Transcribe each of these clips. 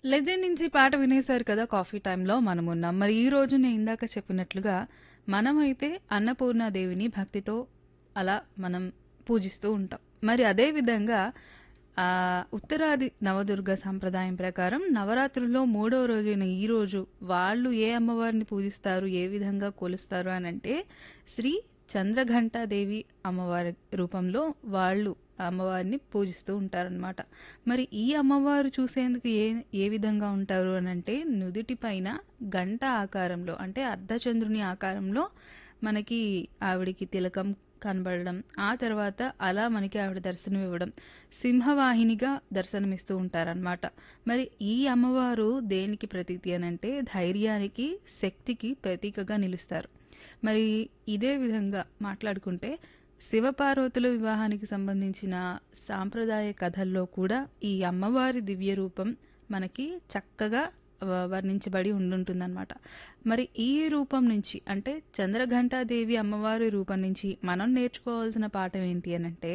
legend నుంచి పాట వినేశారు కదా కాఫీ టైంలో మనం ఉన్నాం మరి ఈ రోజు నేను ఇందాక చెప్పినట్లుగా మనమైతే అన్నపూర్ణాదేవిని భక్తితో అలా మనం పూజిస్తూ ఉంటాం మరి అదే విధంగా ఆ, ఉత్తరాది నవదుర్గ సాంప్రదాయం ప్రకారం నవరాత్రుల్లో మూడో రోజైన ఈ రోజు వాళ్ళు ఏ అమ్మవారిని పూజిస్తారు ఏ విధంగా కొలుస్తారు అని అంటే శ్రీ చంద్రఘంటాదేవి అమ్మవారి రూపంలో వాళ్ళు అమ్మవారిని పూజిస్తూ ఉంటారనమాట మరి ఈ అమ్మవారు చూసేందుకు ఏ ఏ విధంగా ఉంటారు అని అంటే నుదుటి పైన గంట ఆకారంలో అంటే అర్ధచంద్రుని ఆకారంలో మనకి ఆవిడికి తిలకం కనబడడం ఆ తర్వాత అలా మనకి ఆవిడ దర్శనం ఇవ్వడం సింహవాహినిగా దర్శనమిస్తూ ఉంటారనమాట మరి ఈ అమ్మవారు దేనికి ప్రతీతి అని అంటే ధైర్యానికి శక్తికి ప్రతీకగా నిలుస్తారు మరి ఇదే విధంగా మాట్లాడుకుంటే శివపార్వతుల వివాహానికి సంబంధించిన సాంప్రదాయ కథల్లో కూడా ఈ అమ్మవారి దివ్య రూపం మనకి చక్కగా వ- వర్ణించబడి ఉండుంటుందన్నమాట మరి ఈ రూపం నుంచి అంటే చంద్రఘంటాదేవి అమ్మవారి రూపం నుంచి మనం నేర్చుకోవాల్సిన పాఠం ఏంటి అని అంటే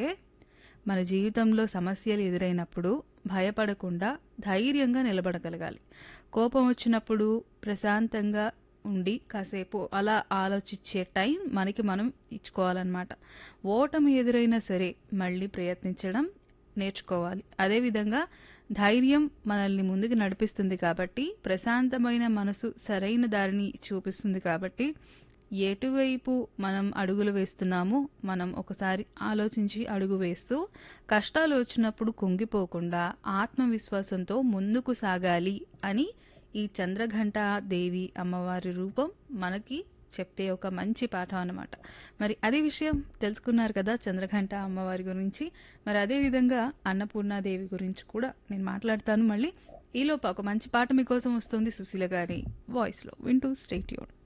మన జీవితంలో సమస్యలు ఎదురైనప్పుడు భయపడకుండా ధైర్యంగా నిలబడగలగాలి కోపం వచ్చినప్పుడు ప్రశాంతంగా ఉండి కాసేపు అలా ఆలోచించే టైం మనకి మనం ఇచ్చుకోవాలన్నమాట ఓటమి ఎదురైనా సరే మళ్ళీ ప్రయత్నించడం నేర్చుకోవాలి అదేవిధంగా ధైర్యం మనల్ని ముందుకు నడిపిస్తుంది కాబట్టి ప్రశాంతమైన మనసు సరైన దారిని చూపిస్తుంది కాబట్టి ఎటువైపు మనం అడుగులు వేస్తున్నామో మనం ఒకసారి ఆలోచించి అడుగు వేస్తూ కష్టాలు వచ్చినప్పుడు కుంగిపోకుండా ఆత్మవిశ్వాసంతో ముందుకు సాగాలి అని ఈ చంద్రఘంట దేవి అమ్మవారి రూపం మనకి చెప్పే ఒక మంచి పాఠం అన్నమాట మరి అదే విషయం తెలుసుకున్నారు కదా చంద్రఘంట అమ్మవారి గురించి మరి అదే విధంగా అన్నపూర్ణాదేవి గురించి కూడా నేను మాట్లాడతాను మళ్ళీ ఈలోపు ఒక మంచి పాట మీకోసం వస్తుంది సుశీల గారి వాయిస్లో వింటూ స్టేట్యూన్